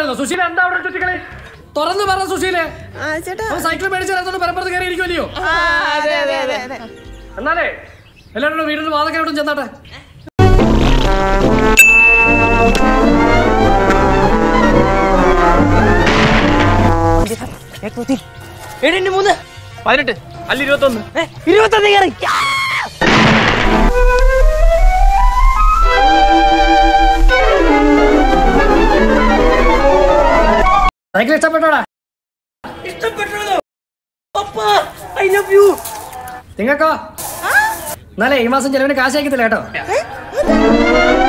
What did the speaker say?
പറയുന്നു സുശീല എന്താ അവിടെ ചുറ്റിക്കളി തുറന്നു പറ സുശീലെ ആ ചേട്ടാ അപ്പൊ സൈക്കിൾ മേടിച്ചു തരാത്തോണ്ട് പരപ്പുറത്ത് കയറി ഇരിക്കുമല്ലയോ ആ, അതെ അതെ അതെ അതെ എന്നാലേ എല്ലാവരും കൂടെ വീടിന് വാതൊക്കെ ചെന്നാട്ടെ ഏഴിന്റെ മൂന്ന് പതിനെട്ട് അല്ല ഇരുപത്തൊന്ന് ഇരുപത്തൊന്ന് കയറി സൈക്കിൾ ഇഷ്ടപ്പെട്ടോടാ ഇഷ്ടപ്പെട്ടല്ലോ പപ്പ ഐ ലവ് യു നിങ്ങൾക്കോ എന്നാലേ ഈ മാസം ചെലവിന് കാശ് അയക്കത്തില്ല കേട്ടോ ഏ?